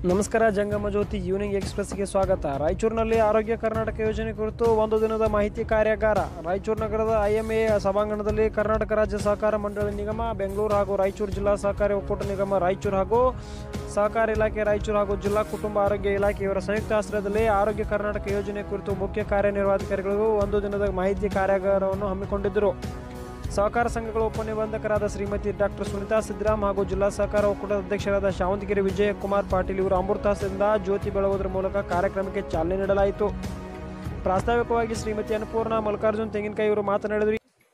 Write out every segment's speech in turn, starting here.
ನಮಸ್ಕಾರ ಜಂಗಮ ಜ್ಯೋತಿ ಈವ್ನಿಂಗ್ ಎಕ್ಸ್ಪ್ರೆಸ್ಗೆ ಸ್ವಾಗತ ರಾಯಚೂರಿನಲ್ಲಿ ಆರೋಗ್ಯ ಕರ್ನಾಟಕ ಯೋಜನೆ ಕುರಿತು ಒಂದು ದಿನದ ಮಾಹಿತಿ ಕಾರ್ಯಾಗಾರ ರಾಯಚೂರು ನಗರದ ಐಎಂಎ ಸಭಾಂಗಣದಲ್ಲಿ ಕರ್ನಾಟಕ ರಾಜ್ಯ ಸಹಕಾರ ಮಂಡಳಿ ನಿಗಮ ಬೆಂಗಳೂರು ಹಾಗೂ ರಾಯಚೂರು ಜಿಲ್ಲಾ ಸಹಕಾರಿ ಒಕ್ಕೂಟ ನಿಗಮ ರಾಯಚೂರು ಹಾಗೂ ಸಹಕಾರ ಇಲಾಖೆ ರಾಯಚೂರು ಹಾಗೂ ಜಿಲ್ಲಾ ಕುಟುಂಬ ಆರೋಗ್ಯ ಇಲಾಖೆಯವರ ಸಂಯುಕ್ತ ಆಶ್ರಯದಲ್ಲಿ ಆರೋಗ್ಯ ಕರ್ನಾಟಕ ಯೋಜನೆ ಕುರಿತು ಮುಖ್ಯ ಕಾರ್ಯನಿರ್ವಾಹಕಾರಿಗಳು ಒಂದು ದಿನದ ಮಾಹಿತಿ ಕಾರ್ಯಾಗಾರವನ್ನು ಹಮ್ಮಿಕೊಂಡಿದ್ದರು ಸಹಕಾರ ಸಂಘಗಳ ಉಪನಿಬಂಧಕರಾದ ಶ್ರೀಮತಿ ಡಾಕ್ಟರ್ ಸುನಿತಾ ಸಿದ್ದರಾಮ್ ಹಾಗೂ ಜಿಲ್ಲಾ ಸಹಕಾರ ಒಕ್ಕೂಟದ ಅಧ್ಯಕ್ಷರಾದ ಶಾವಂತಗಿರಿ ವಿಜಯ ಕುಮಾರ್ ಪಾಟೀಲ್ ಇವರು ಅಮೃತಾಸದಿಂದ ಜ್ಯೋತಿ ಬೆಳಗುವುದರ ಮೂಲಕ ಕಾರ್ಯಕ್ರಮಕ್ಕೆ ಚಾಲನೆ ನೀಡಲಾಯಿತು ಪ್ರಾಸ್ತಾವಿಕವಾಗಿ ಶ್ರೀಮತಿ ಅನ್ನಪೂರ್ಣ ಮಲ್ಲಿಕಾರ್ಜುನ್ ತೆಂಗಿನಕಾಯಿ ಇವರು ಮಾತನಾಡಿದರು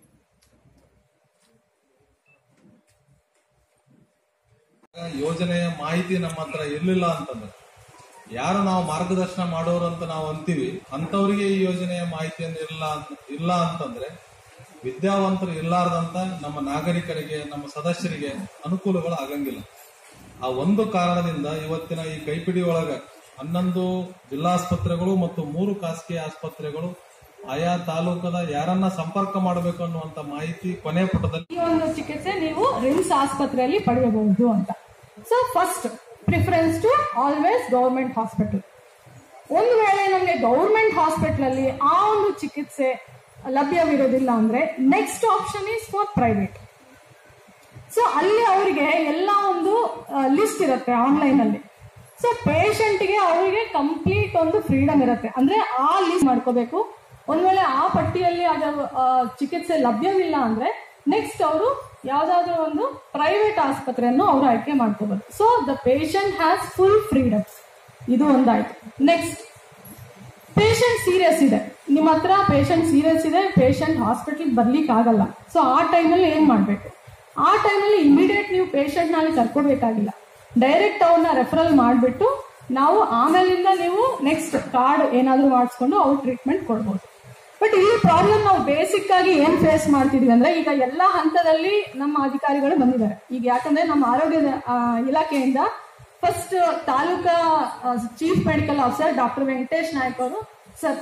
ಯೋಜನೆಯ ಮಾಹಿತಿ ನಮ್ಮ ಹತ್ರ ಇರ್ಲಿಲ್ಲ ಅಂತಂದ್ರೆ ಯಾರು ನಾವು ಮಾರ್ಗದರ್ಶನ ಮಾಡೋರು ಅಂತ ನಾವು ಅಂತೀವಿ ಅಂತವರಿಗೆ ಈ ಯೋಜನೆಯ ಮಾಹಿತಿಯನ್ನು ಇಲ್ಲ ಅಂತ ಇಲ್ಲ ಅಂತಂದ್ರೆ ವಿದ್ಯಾವಂತರು ಇರ್ಲಾರ್ದಂತ ನಮ್ಮ ನಾಗರಿಕರಿಗೆ ನಮ್ಮ ಸದಸ್ಯರಿಗೆ ಅನುಕೂಲಗಳು ಆಗಂಗಿಲ್ಲ ಆ ಒಂದು ಕಾರಣದಿಂದ ಇವತ್ತಿನ ಈ ಕೈಪಿಡಿ ಒಳಗ ಹನ್ನೊಂದು ಜಿಲ್ಲಾಸ್ಪತ್ರೆಗಳು ಮತ್ತು ಮೂರು ಖಾಸಗಿ ಆಸ್ಪತ್ರೆಗಳು ಆಯಾ ತಾಲೂಕದ ಯಾರನ್ನ ಸಂಪರ್ಕ ಮಾಡಬೇಕು ಅನ್ನುವಂತ ಮಾಹಿತಿ ಕೊನೆ ಪುಟದಲ್ಲಿ ಈ ಒಂದು ಚಿಕಿತ್ಸೆ ನೀವು ರಿಮ್ಸ್ ಆಸ್ಪತ್ರೆಯಲ್ಲಿ ಪಡೆಯಬಹುದು ಅಂತ so first preference to always government hospital ಒಂದು ವೇಳೆ ನಮಗೆ ಗೌರ್ಮೆಂಟ್ ಹಾಸ್ಪಿಟಲ್ ಅಲ್ಲಿ ಆ ಒಂದು ಚಿಕಿತ್ಸೆ ಲಭ್ಯವಿರೋದಿಲ್ಲ ಅಂದ್ರೆ next option is for private so ಅಲ್ಲಿ ಅವರಿಗೆ ಎಲ್ಲ ಒಂದು ಲಿಸ್ಟ್ ಇರುತ್ತೆ ಆನ್ಲೈನ್ ಅಲ್ಲಿ ಸೊ ಗೆ ಅವರಿಗೆ ಕಂಪ್ಲೀಟ್ ಒಂದು ಫ್ರೀಡಮ್ ಇರುತ್ತೆ ಅಂದ್ರೆ ಆ ಲಿಸ್ಟ್ ಮಾಡ್ಕೋಬೇಕು ಒಂದ್ ವೇಳೆ ಆ ಪಟ್ಟಿಯಲ್ಲಿ ಅದು ಆ, ಚಿಕಿತ್ಸೆ ಲಭ್ಯವಿಲ್ಲ ಅಂದ್ರೆ ನೆಕ್ಸ್ಟ್ ಅವರು ಯಾವ್ದಾದ್ರು ಒಂದು ಪ್ರೈವೇಟ್ ಆಸ್ಪತ್ರೆಯನ್ನು ಅವರು ಆಯ್ಕೆ ಮಾಡ್ಕೋಬಹುದು so the patient has full freedom ಇದು ಒಂದಾಯ್ತು ನೆಕ್ಸ್ಟ್ ಪೇಷಂಟ್ ಸೀರಿಯಸ್ ಇದೆ ನಿಮ್ಮ ಹತ್ರ ಪೇಷಂಟ್ ಸೀರಿಯಸ್ ಇದೆ ಪೇಷಂಟ್ ಹಾಸ್ಪಿಟಲ್ ಬರ್ಲಿಕ್ಕೆ ಆಗಲ್ಲ ಸೊ ಆ ಟೈಮಲ್ಲಿ ಏನ್ ಮಾಡ್ಬೇಕು ಆ ಟೈಮಲ್ಲಿ ಇಮಿಡಿಯೇಟ್ ನೀವು ಪೇಷಂಟ್ ನಲ್ಲಿ ಕರ್ಕೋಬೇಕಾಗಿಲ್ಲ ಡೈರೆಕ್ಟ್ ಅವ್ರನ್ನ ರೆಫರಲ್ ಮಾಡಿಬಿಟ್ಟು ನಾವು ಆಮೇಲಿಂದ ನೀವು ನೆಕ್ಸ್ಟ್ ಕಾರ್ಡ್ ಏನಾದ್ರೂ ಮಾಡಿಸ್ಕೊಂಡು ಅವ್ರು ಟ್ರೀಟ್ಮೆಂಟ್ ಕೊಡ್ಬೋದು ಬಟ್ ಇಲ್ಲಿ ಪ್ರಾಬ್ಲಮ್ ನಾವು ಬೇಸಿಕ್ ಆಗಿ ಏನ್ ಫೇಸ್ ಮಾಡ್ತಿದೀವಿ ಅಂದ್ರೆ ಈಗ ಎಲ್ಲಾ ಹಂತದಲ್ಲಿ ನಮ್ಮ ಅಧಿಕಾರಿಗಳು ಬಂದಿದ್ದಾರೆ ಈಗ ಯಾಕಂದ್ರೆ ನಮ್ಮ ಆರೋಗ್ಯ ಇಲಾಖೆಯಿಂದ first taluka chief medical officer doctor Venkatesh Naik ಅವರು ಸರ್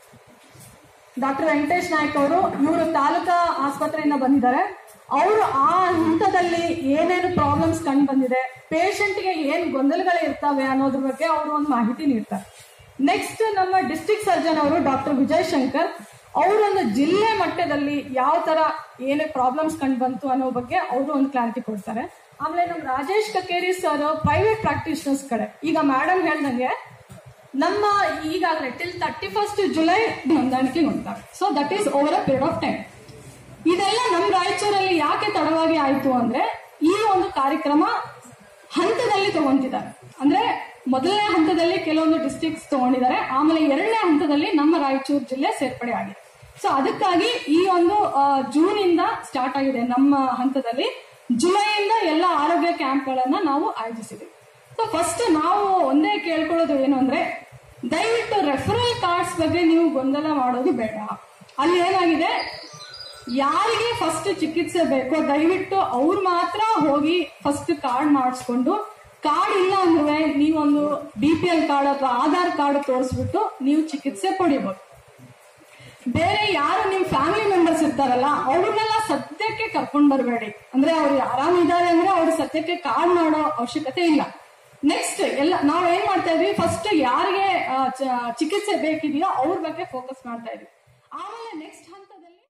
ಡಾಕ್ಟರ್ ವೆಂಕಟೇಶ್ ನಾಯ್ಕ್ ಅವರು ಇವರು ತಾಲೂಕಾ ಆಸ್ಪತ್ರೆಯಿಂದ ಬಂದಿದ್ದಾರೆ ಅವರು ಆ ಹಂತದಲ್ಲಿ ಏನೇನು ಪ್ರಾಬ್ಲಮ್ಸ್ ಕಂಡು ಬಂದಿದೆ ಪೇಷಂಟ್ಗೆ ಏನ್ ಗೊಂದಲಗಳು ಇರ್ತವೆ ಅನ್ನೋದ್ರ ಬಗ್ಗೆ ಅವರು ಒಂದು ಮಾಹಿತಿ ನೀಡ್ತಾರೆ ನೆಕ್ಸ್ಟ್ ನಮ್ಮ ಡಿಸ್ಟ್ರಿಕ್ಟ್ ಸರ್ಜನ್ ಅವರು ಡಾಕ್ಟರ್ ವಿಜಯ್ ಶಂಕರ್ ಅವರೊಂದು ಜಿಲ್ಲೆ ಮಟ್ಟದಲ್ಲಿ ಯಾವ ತರ ಏನೇ ಪ್ರಾಬ್ಲಮ್ಸ್ ಕಂಡು ಬಂತು ಅನ್ನೋ ಬಗ್ಗೆ ಅವರು ಒಂದು ಕ್ಲಾರಿಟಿ ಕೊಡ್ತಾರೆ ಆಮೇಲೆ ನಮ್ಮ Rajesh Kakeri sir private practitioners ಕಡೆ ಈಗ ಮೇಡಮ್ ಹೇಳ್ದಂಗೆ ನಮ್ಮ ಈಗಾಗಲೇ ಟಿಲ್ ತರ್ಟಿ ಫಸ್ಟ್ ಜುಲೈ ಹೊಂದಾಣಿಕೆ ಹೊಂದ್ತಾರೆ so that is over a period of time ಇದೆಲ್ಲ ನಮ್ಮ ರಾಯಚೂರಲ್ಲಿ ಯಾಕೆ ತಡವಾಗಿ ಆಯ್ತು ಅಂದ್ರೆ ಈ ಒಂದು ಕಾರ್ಯಕ್ರಮ ಹಂತದಲ್ಲಿ ತಗೊಂತಿದ್ದಾರೆ ಅಂದ್ರೆ ಮೊದಲನೇ ಹಂತದಲ್ಲಿ ಕೆಲವೊಂದು ಡಿಸ್ಟ್ರಿಕ್ಟ್ಸ್ ತಗೊಂಡಿದ್ದಾರೆ ಆಮೇಲೆ ಎರಡನೇ ಹಂತದಲ್ಲಿ ನಮ್ಮ ರಾಯಚೂರು ಜಿಲ್ಲೆ ಸೇರ್ಪಡೆ ಆಗಿದೆ ಸೊ ಅದಕ್ಕಾಗಿ ಈ ಒಂದು ಜೂನ್ ಇಂದ ಸ್ಟಾರ್ಟ್ ಆಗಿದೆ ನಮ್ಮ ಹಂತದಲ್ಲಿ ಜುಲೈಯಿಂದ ಎಲ್ಲ ಆರೋಗ್ಯ ಕ್ಯಾಂಪ್ಗಳನ್ನ ನಾವು ಆಯೋಜಿಸಿದ್ವಿ ಸೊ ಫಸ್ಟ್ ನಾವು ಒಂದೇ ಕೇಳ್ಕೊಳ್ಳೋದು ಏನು ಅಂದ್ರೆ ದಯವಿಟ್ಟು ರೆಫರಲ್ ಕಾರ್ಡ್ಸ್ ಬಗ್ಗೆ ನೀವು ಗೊಂದಲ ಮಾಡೋದು ಬೇಡ ಅಲ್ಲಿ ಏನಾಗಿದೆ ಯಾರಿಗೆ ಫಸ್ಟ್ ಚಿಕಿತ್ಸೆ ಬೇಕೋ ದಯವಿಟ್ಟು ಅವ್ರು ಮಾತ್ರ ಹೋಗಿ ಫಸ್ಟ್ ಕಾರ್ಡ್ ಮಾಡಿಸ್ಕೊಂಡು ಕಾರ್ಡ್ ಇಲ್ಲ ಅಂದ್ರೆ ನೀವೊಂದು ಬಿ ಪಿ ಎಲ್ ಕಾರ್ಡ್ ಅಥವಾ ಆಧಾರ್ ಕಾರ್ಡ್ ತೋರಿಸ್ಬಿಟ್ಟು ನೀವು ಚಿಕಿತ್ಸೆ ಪಡಿಬಹುದು ಬೇರೆ ಯಾರು ನಿಮ್ ಫ್ಯಾಮಿಲಿ ಮೆಂಬರ್ಸ್ ಇರ್ತಾರಲ್ಲ ಅವ್ರನ್ನೆಲ್ಲ ಸದ್ಯಕ್ಕೆ ಕರ್ಕೊಂಡ್ ಬರಬೇಡಿ ಅಂದ್ರೆ ಅವ್ರು ಆರಾಮಿದ್ದಾರೆ ಅಂದ್ರೆ ಅವ್ರು ಸದ್ಯಕ್ಕೆ ಕಾರ್ಡ್ ಮಾಡೋ ಅವಶ್ಯಕತೆ ಇಲ್ಲ ನೆಕ್ಸ್ಟ್ ಎಲ್ಲ ನಾವ್ ಏನ್ ಮಾಡ್ತಾ ಇದ್ವಿ ಫಸ್ಟ್ ಯಾರಿಗೆ ಆ, ಚ- ಚಿಕಿತ್ಸೆ ಬೇಕಿದೆಯೋ ಅವ್ರ ಬಗ್ಗೆ ಫೋಕಸ್ ಮಾಡ್ತಾ ಇದ್ವಿ ಆಮೇಲೆ ನೆಕ್ಸ್ಟ್